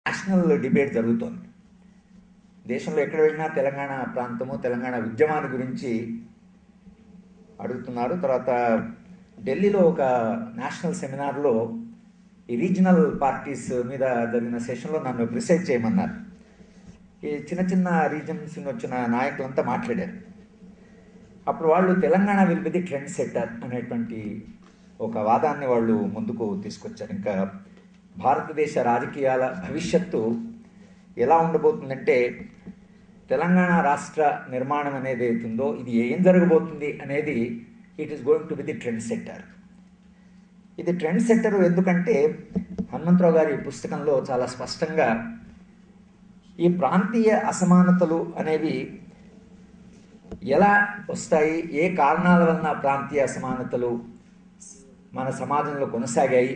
national debate జరుగుతోంది దేశంలో ఎక్కడ వెళ్ళినా తెలంగాణ ప్రాంతము తెలంగాణ ఉద్యమాన్ని గురించి అడుగుతున్నారు తర్వాత ఢిల్లీలో ఒక నేషనల్ సెమినార్లో ఈ రీజనల్ పార్టీస్ మీద జరిగిన సెషన్లో నన్ను ప్రిసైడ్ చేయమన్నారు ఈ చిన్న చిన్న రీజన్స్ నుంచి వచ్చిన నాయకులంతా మాట్లాడారు అప్పుడు వాళ్ళు Telangana will be the trend setter అనేటువంటి ఒక వాదాన్ని వాళ్ళు ముందుకు తీసుకొచ్చారు ఇంకా భారతదేశ రాజకీయాల భవిష్యత్తు ఎలా ఉండబోతుందంటే తెలంగాణ రాష్ట్ర నిర్మాణం అనేది అవుతుందో ఇది ఏం జరగబోతుంది అనేది it is going to be the trend setter ఇది ట్రెండ్ సెట్టర్ ఎందుకంటే హనుమంతరావు గారి పుస్తకంలో చాలా స్పష్టంగా ఈ ప్రాంతీయ అసమానతలు అనేవి ఎలా వస్తాయి ఏ కారణాల వలన ప్రాంతీయ అసమానతలు మన సమాజంలో కొనసాగాయి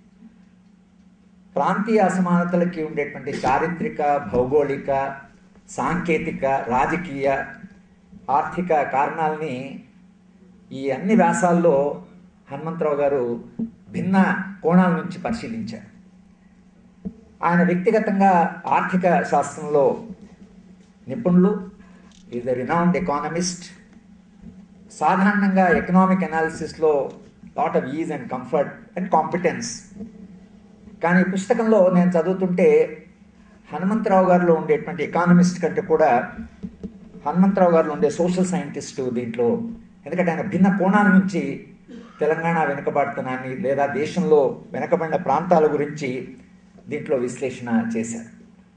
ప్రాంతీయ అసమానతలకి ఉండేటువంటి చారిత్రక భౌగోళిక సాంకేతిక రాజకీయ ఆర్థిక కారణాలని ఈ అన్ని వ్యాసాల్లో హనుమంతరావు గారు భిన్న కోణాల నుంచి పరిశీలించారు ఆయన వ్యక్తిగతంగా ఆర్థిక శాస్త్రంలో నిపుణులు ఈజ్ ఎ రినౌండ్ ఎకానమిస్ట్ సాధారణంగా ఎకనామిక్ అనాలిసిస్లో lot of is and comfort and competence కానీ ఈ పుస్తకంలో నేను చదువుతుంటే హనుమంతరావు గారిలో ఉండేటువంటి ఎకానమిస్ట్ కంటే కూడా హనుమంతరావు గారిలో ఉండే సోషల్ సైంటిస్టు దీంట్లో ఎందుకంటే ఆయన భిన్న కోణాల నుంచి తెలంగాణ వెనుకబడుతున్నాన్ని లేదా దేశంలో వెనుకబడిన ప్రాంతాల గురించి దీంట్లో విశ్లేషణ చేశారు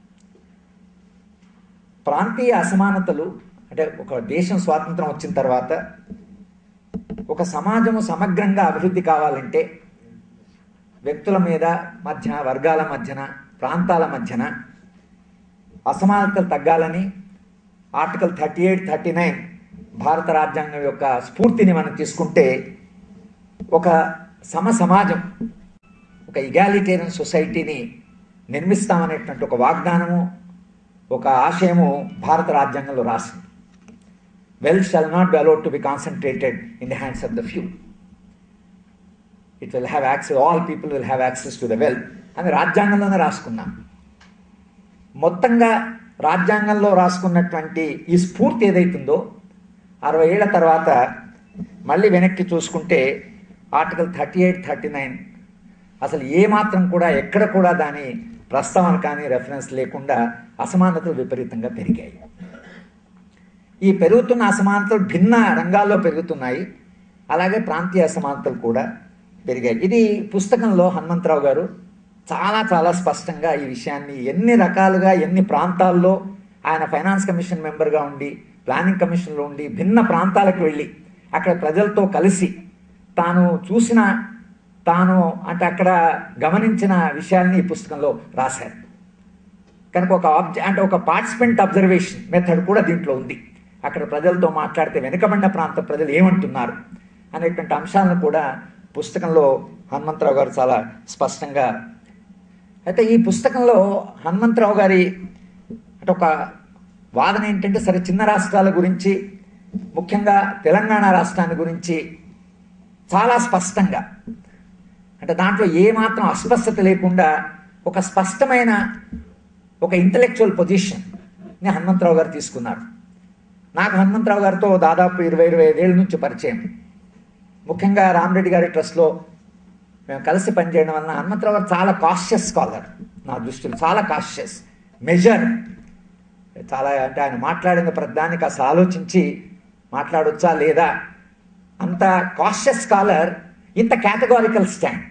ప్రాంతీయ అసమానతలు అంటే ఒక దేశం స్వాతంత్రం వచ్చిన తర్వాత ఒక సమాజము సమగ్రంగా అభివృద్ధి కావాలంటే వ్యక్తుల మీద మధ్య వర్గాల మధ్యన ప్రాంతాల మధ్యన అసమానతలు తగ్గాలని article thirty eight thirty nine భారత రాజ్యాంగం యొక్క స్ఫూర్తిని మనం తీసుకుంటే ఒక సమ సమాజం ఒక ఇగాలిటేరియన్ సొసైటీని నిర్మిస్తామనేటువంటి ఒక వాగ్దానము ఒక ఆశయము భారత రాజ్యాంగంలో రాసింది wealth shall not be allowed to be concentrated in the hands of the few it will have access all people will have access to the wealth అని రాజ్యాంగంలోనే రాసుకున్నాం మొత్తంగా రాజ్యాంగంలో రాసుకున్నటువంటి ఈ స్ఫూర్తి ఏదైతుందో అరవై ఏళ్ల తర్వాత మళ్ళీ వెనక్కి చూసుకుంటే article thirty eight thirty nine అసలు ఏమాత్రం కూడా ఎక్కడ కూడా దాని ప్రస్తావన కానీ రెఫరెన్స్ లేకుండా అసమానతలు విపరీతంగా పెరిగాయి ఈ పెరుగుతున్న అసమానతలు భిన్న రంగాల్లో పెరుగుతున్నాయి అలాగే ప్రాంతీయ అసమానతలు కూడా పెరిగాయి ఇది పుస్తకంలో హనుమంతరావు గారు చాలా చాలా స్పష్టంగా ఈ విషయాన్ని ఎన్ని రకాలుగా ఎన్ని ప్రాంతాల్లో ఆయన ఫైనాన్స్ కమిషన్ మెంబర్గా ఉండి ప్లానింగ్ కమిషన్లో ఉండి భిన్న ప్రాంతాలకు వెళ్ళి అక్కడ ప్రజలతో కలిసి తాను చూసిన తాను అంటే అక్కడ గమనించిన విషయాల్ని ఈ పుస్తకంలో రాశారు కనుక ఒక ఆబ్జె అంటే ఒక పార్టిసిపెంట్ అబ్జర్వేషన్ మెథడ్ కూడా దీంట్లో ఉంది అక్కడ ప్రజలతో మాట్లాడితే వెనుకబడిన ప్రాంత ప్రజలు ఏమంటున్నారు అనేటువంటి అంశాలను కూడా పుస్తకంలో హనుమంతరావు గారు చాలా స్పష్టంగా అయితే ఈ పుస్తకంలో హనుమంతరావు గారి అంటే ఒక వాదన ఏంటంటే సరే చిన్న రాష్ట్రాల గురించి ముఖ్యంగా తెలంగాణ రాష్ట్రాన్ని గురించి చాలా స్పష్టంగా అంటే దాంట్లో ఏమాత్రం అస్పష్టత లేకుండా ఒక స్పష్టమైన ఒక ఇంటలెక్చువల్ పొజిషన్ని హనుమంతరావు గారు తీసుకున్నారు నాకు హనుమంతరావు గారితో దాదాపు ఇరవై ఇరవై ఐదేళ్ళ నుంచి పరిచయం ముఖ్యంగా రామరెడ్డి గారి ట్రస్ట్లో మేము కలిసి పనిచేయడం వలన హనుమంతరావు గారు చాలా కాషియస్ స్కాలర్ నా దృష్టిలో చాలా కాషియస్ మెజర్ చాలా అంటే ఆయన మాట్లాడిన ప్రతిదానికి అసలు ఆలోచించి మాట్లాడొచ్చా లేదా అంత కాషియస్ స్కాలర్ ఇంత కేటగారికల్ స్టాండ్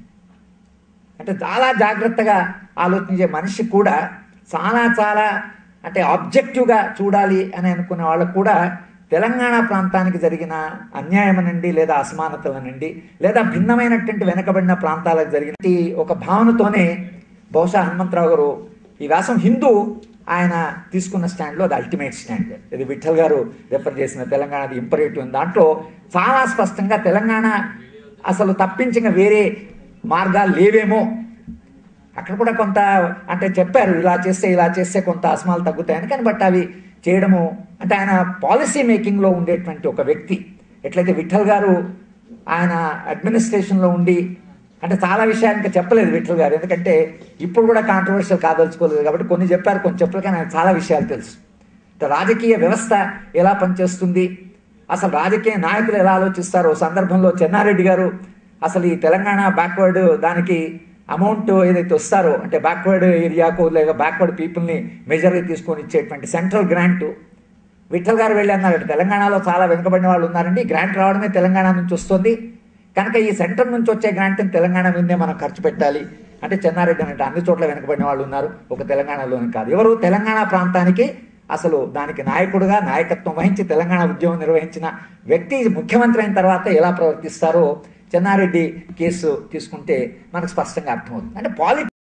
అంటే చాలా జాగ్రత్తగా ఆలోచించే మనిషి కూడా చాలా చాలా అంటే ఆబ్జెక్టివ్గా చూడాలి అని అనుకునే వాళ్ళకు కూడా తెలంగాణ ప్రాంతానికి జరిగిన అన్యాయమనండి లేదా అసమానతలనండి లేదా భిన్నమైనటువంటి వెనకబడిన ప్రాంతాలకు జరిగిన ఒక భావనతోనే బహుశా హనుమంతరావు గారు ఈ వ్యాసం హిందూ ఆయన తీసుకున్న స్టాండ్లో అది అల్టిమేట్ స్టాండ్ ఇది విఠల్ గారు రెఫర్ చేసిన తెలంగాణది ఇంపరేటివ్ దాంట్లో చాలా స్పష్టంగా తెలంగాణ అసలు తప్పించిన వేరే మార్గాలు లేవేమో అక్కడ కూడా కొంత అంటే చెప్పారు ఇలా చేస్తే ఇలా చేస్తే కొంత అసమాలు తగ్గుతాయని కానీ బట్ అవి చేయడము అంటే ఆయన పాలసీ మేకింగ్లో ఉండేటువంటి ఒక వ్యక్తి ఎట్లయితే విఠల్ గారు ఆయన అడ్మినిస్ట్రేషన్లో ఉండి అంటే చాలా విషయాలు ఇంకా చెప్పలేదు విఠల్ గారు ఎందుకంటే ఇప్పుడు కూడా కాంట్రవర్షియల్ కాదలుచుకోలేదు కాబట్టి కొన్ని చెప్పారు కొన్ని చెప్పలేదు కానీ నాకు చాలా విషయాలు తెలుసు అంటే రాజకీయ వ్యవస్థ ఎలా పనిచేస్తుంది అసలు రాజకీయ నాయకులు ఎలా ఆలోచిస్తారో ఓ సందర్భంలో చెన్నారెడ్డి గారు అసలు ఈ తెలంగాణ బ్యాక్వర్డ్ దానికి అమౌంట్ ఏదైతే వస్తారో అంటే బ్యాక్వర్డ్ ఏరియాకు లేక బ్యాక్వర్డ్ పీపుల్ని మెజర్గా తీసుకొని ఇచ్చేటువంటి సెంట్రల్ గ్రాంట్ విఠల్ గారు వెళ్ళి అన్నారు తెలంగాణలో చాలా వెనుకబడిన వాళ్ళు ఉన్నారండి గ్రాంట్ రావడమే తెలంగాణ నుంచి వస్తుంది కనుక ఈ సెంటర్ నుంచి వచ్చే గ్రాంట్ని తెలంగాణ మీదే మనం ఖర్చు పెట్టాలి అంటే చెన్నారెడ్డి అంటే అన్ని చోట్ల వెనుకబడిన వాళ్ళు ఉన్నారు ఒక తెలంగాణలోనే కాదు ఎవరు తెలంగాణ ప్రాంతానికి అసలు దానికి నాయకుడుగా నాయకత్వం వహించి తెలంగాణ ఉద్యమం నిర్వహించిన వ్యక్తి ముఖ్యమంత్రి అయిన తర్వాత ఎలా ప్రవర్తిస్తారో చెన్నారెడ్డి కేసు తీసుకుంటే మనకు స్పష్టంగా అర్థమవుతుంది అంటే పాలిటిక్స్